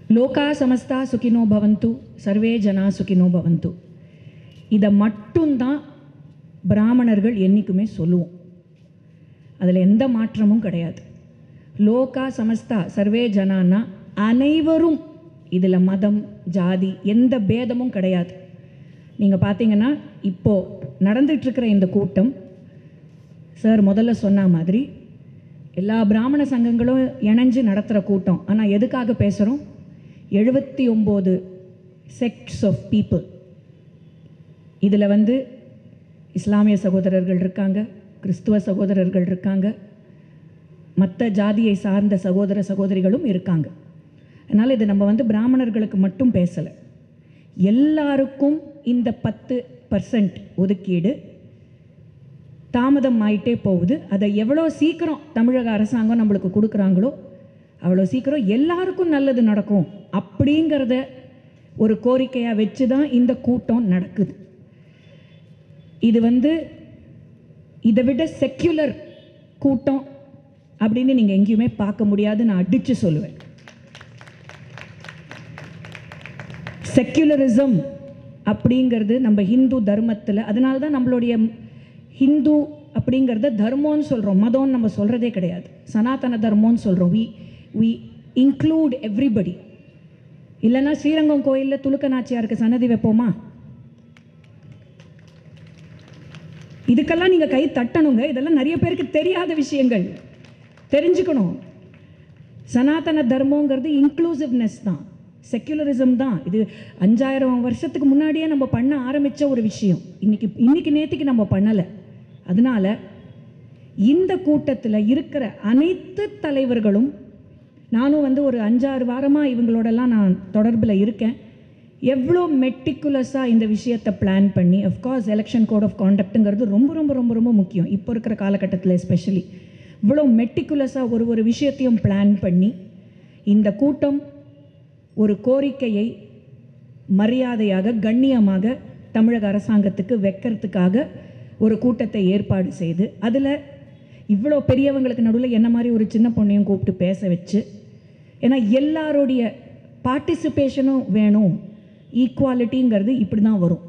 லோகா சமஸ்தா சுகினோ பவந்து சர்வே ஜனா சுகினோ பவந்து இதை மட்டும்தான் பிராமணர்கள் என்றைக்குமே சொல்லுவோம் அதில் எந்த மாற்றமும் கிடையாது லோகா சமஸ்தா சர்வே ஜனான்னா அனைவரும் இதில் மதம் ஜாதி எந்த பேதமும் கிடையாது நீங்கள் பார்த்தீங்கன்னா இப்போது நடந்துட்டுருக்கிற இந்த கூட்டம் சார் முதல்ல சொன்ன மாதிரி எல்லா பிராமண சங்கங்களும் இணைஞ்சு நடத்துகிற கூட்டம் ஆனால் எதுக்காக பேசுகிறோம் எழுபத்தி ஒம்பது செக்ட்ஸ் ஆஃப் பீப்புள் இதில் வந்து இஸ்லாமிய சகோதரர்கள் இருக்காங்க கிறிஸ்துவ சகோதரர்கள் இருக்காங்க மற்ற ஜாதியை சார்ந்த சகோதர சகோதரிகளும் இருக்காங்க அதனால் இது நம்ம வந்து பிராமணர்களுக்கு மட்டும் பேசலை எல்லாருக்கும் இந்த பத்து பர்சன்ட் ஒதுக்கீடு தாமதம் ஆயிட்டே போகுது அதை எவ்வளோ சீக்கிரம் தமிழக அரசாங்கம் நம்மளுக்கு கொடுக்குறாங்களோ அவ்வளோ சீக்கிரம் எல்லாருக்கும் நல்லது நடக்கும் அப்படிங்கிறத ஒரு கோரிக்கையாக வச்சு தான் இந்த கூட்டம் நடக்குது இது வந்து இதை விட செக்யுலர் கூட்டம் அப்படின்னு நீங்கள் எங்கேயுமே பார்க்க முடியாது நான் அடித்து சொல்லுவேன் செக்யுலரிசம் அப்படிங்கிறது நம்ம ஹிந்து தர்மத்தில் அதனால தான் நம்மளுடைய ஹிந்து அப்படிங்கிறத தர்மம்னு சொல்கிறோம் மதம்னு நம்ம சொல்கிறதே கிடையாது சனாதன தர்மம்னு சொல்கிறோம் வி வி இன்க்ளூட் எவ்ரிபடி இல்லைன்னா ஸ்ரீரங்கம் கோயிலில் துலுக்க நாச்சியாருக்கு சன்னதி வைப்போமா இதுக்கெல்லாம் நீங்கள் கை தட்டணுங்க இதெல்லாம் நிறைய பேருக்கு தெரியாத விஷயங்கள் தெரிஞ்சுக்கணும் சனாதன தர்மங்கிறது இன்க்ளூசிவ்னஸ் தான் செக்யுலரிசம் தான் இது அஞ்சாயிரம் வருஷத்துக்கு முன்னாடியே நம்ம பண்ண ஆரம்பித்த ஒரு விஷயம் இன்னைக்கு இன்னைக்கு நேற்றுக்கு நம்ம பண்ணலை அதனால இந்த கூட்டத்தில் இருக்கிற அனைத்து தலைவர்களும் நானும் வந்து ஒரு அஞ்சாறு வாரமாக இவங்களோடலாம் நான் தொடர்பில் இருக்கேன் எவ்வளோ மெட்டிகுலஸாக இந்த விஷயத்தை பிளான் பண்ணி அஃப்கோர்ஸ் எலெக்ஷன் கோட் ஆஃப் காண்டக்ட்டுங்கிறது ரொம்ப ரொம்ப ரொம்ப ரொம்ப முக்கியம் இப்போ இருக்கிற காலகட்டத்தில் எஸ்பெஷலி இவ்வளோ மெட்டிகுலஸாக ஒரு ஒரு விஷயத்தையும் பிளான் பண்ணி இந்த கூட்டம் ஒரு கோரிக்கையை மரியாதையாக கண்ணியமாக தமிழக அரசாங்கத்துக்கு வைக்கிறதுக்காக ஒரு கூட்டத்தை ஏற்பாடு செய்து அதில் இவ்வளோ பெரியவங்களுக்கு நடுவில் என்ன மாதிரி ஒரு சின்ன பொண்ணையும் கூப்பிட்டு பேச வச்சு ஏன்னா எல்லாருடைய பார்ட்டிசிபேஷனும் வேணும் ஈக்குவாலிட்டிங்கிறது இப்படி தான் வரும்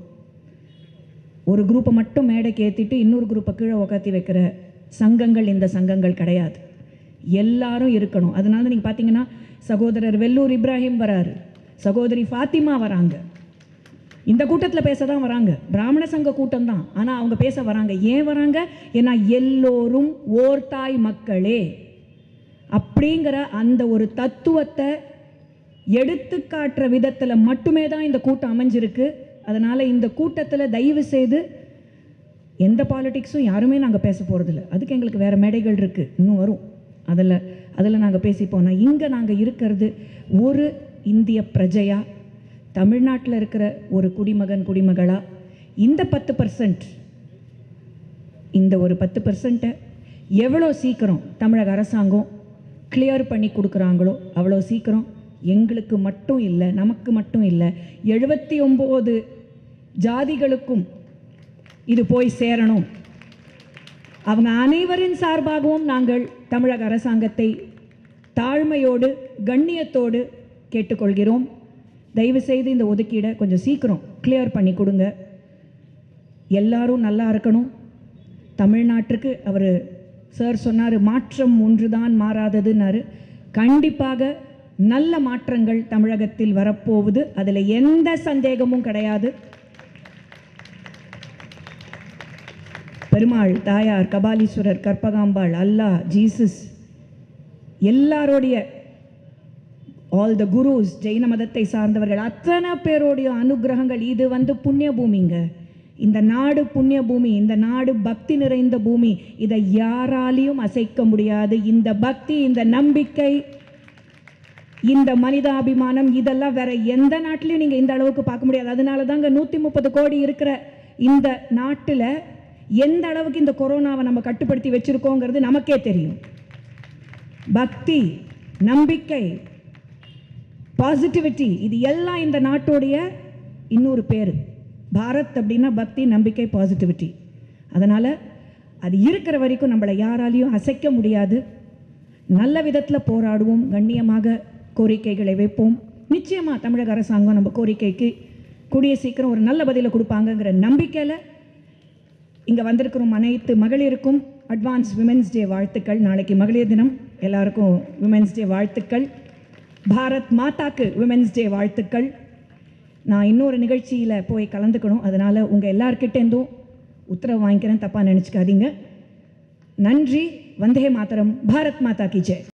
ஒரு குரூப்பை மட்டும் மேடைக்கு ஏற்றிட்டு இன்னொரு குரூப்பை கீழே உக்காத்தி வைக்கிற சங்கங்கள் இந்த சங்கங்கள் கிடையாது எல்லாரும் இருக்கணும் அதனால நீங்கள் பார்த்தீங்கன்னா சகோதரர் வெல்லூர் இப்ராஹிம் வராரு சகோதரி ஃபாத்திமா வராங்க இந்த கூட்டத்தில் பேச தான் வராங்க பிராமண சங்க கூட்டம் தான் ஆனால் அவங்க பேச வராங்க ஏன் வராங்க ஏன்னா எல்லோரும் ஓர்தாய் மக்களே அப்படிங்கிற அந்த ஒரு தத்துவத்தை எடுத்து காட்டுற விதத்தில் மட்டுமே தான் இந்த கூட்டம் அமைஞ்சிருக்கு அதனால் இந்த கூட்டத்தில் தயவு செய்து எந்த பாலிடிக்ஸும் யாருமே நாங்கள் பேச போகிறதில்ல அதுக்கு எங்களுக்கு வேறு மேடைகள் இருக்குது இன்னும் வரும் அதில் அதில் நாங்கள் பேசிப்போம் நான் இங்கே நாங்கள் இருக்கிறது ஒரு இந்திய பிரஜையா தமிழ்நாட்டில் இருக்கிற ஒரு குடிமகன் குடிமகளா இந்த பத்து பர்சன்ட் இந்த ஒரு பத்து பர்சன்ட்டை எவ்வளோ சீக்கிரம் தமிழக அரசாங்கம் கிளியர் பண்ணி கொடுக்குறாங்களோ அவ்வளோ சீக்கிரம் எங்களுக்கு மட்டும் இல்லை நமக்கு மட்டும் இல்லை எழுபத்தி ஒம்பது ஜாதிகளுக்கும் இது போய் சேரணும் அவங்க அனைவரின் சார்பாகவும் நாங்கள் தமிழக அரசாங்கத்தை தாழ்மையோடு கண்ணியத்தோடு கேட்டுக்கொள்கிறோம் தயவு செய்து இந்த ஒதுக்கீடை கொஞ்சம் சீக்கிரம் கிளியர் பண்ணி கொடுங்க எல்லாரும் நல்லா இருக்கணும் தமிழ்நாட்டுக்கு அவர் சார் சொன்னார் மாற்றம் ஒன்றுதான் மாறாததுன்னாரு கண்டிப்பாக நல்ல மாற்றங்கள் தமிழகத்தில் வரப்போகுது அதில் எந்த சந்தேகமும் கிடையாது பெருமாள் தாயார் கபாலீஸ்வரர் கற்பகாம்பாள் அல்லாஹ் ஜீசஸ் எல்லாரோடைய ஆல் த குருஸ் ஜெயின மதத்தை சார்ந்தவர்கள் அத்தனை பேரோடைய அனுகிரகங்கள் இது வந்து புண்ணிய பூமிங்க இந்த நாடு புண்ணிய பூமி இந்த நாடு பக்தி நிறைந்த பூமி இதை யாராலையும் அசைக்க முடியாது இந்த பக்தி இந்த நம்பிக்கை இந்த மனிதாபிமானம் இதெல்லாம் வேற எந்த நாட்டிலையும் நீங்கள் இந்த அளவுக்கு பார்க்க முடியாது அதனால தாங்க நூற்றி முப்பது கோடி இருக்கிற இந்த நாட்டில் எந்த அளவுக்கு இந்த கொரோனாவை நம்ம கட்டுப்படுத்தி வச்சிருக்கோங்கிறது நமக்கே தெரியும் பக்தி நம்பிக்கை பாசிட்டிவிட்டி இது எல்லாம் இந்த நாட்டுடைய இன்னொரு பேர் பாரத் அப்படின்னா பக்தி நம்பிக்கை பாசிட்டிவிட்டி அதனால் அது இருக்கிற வரைக்கும் நம்மளை யாராலையும் அசைக்க முடியாது நல்ல விதத்தில் போராடுவோம் கண்ணியமாக கோரிக்கைகளை வைப்போம் நிச்சயமாக தமிழக அரசாங்கம் நம்ம கோரிக்கைக்கு கூடிய சீக்கிரம் ஒரு நல்ல பதிலை கொடுப்பாங்கங்கிற நம்பிக்கையில் இங்கே வந்திருக்கிறோம் அனைத்து மகளிருக்கும் அட்வான்ஸ் விமென்ஸ் டே வாழ்த்துக்கள் நாளைக்கு மகளிர் தினம் எல்லாருக்கும் விமென்ஸ் டே வாழ்த்துக்கள் பாரத் மாதாக்கு விமென்ஸ் டே வாழ்த்துக்கள் நான் இன்னொரு நிகழ்ச்சியில் போய் கலந்துக்கணும் அதனால் உங்கள் எல்லார்கிட்டேருந்தும் உத்தரவு வாங்கிக்கிறேன் தப்பாக நினச்சிக்காதீங்க நன்றி வந்தே மாதரம் பாரத் மாதா கி ஜெய்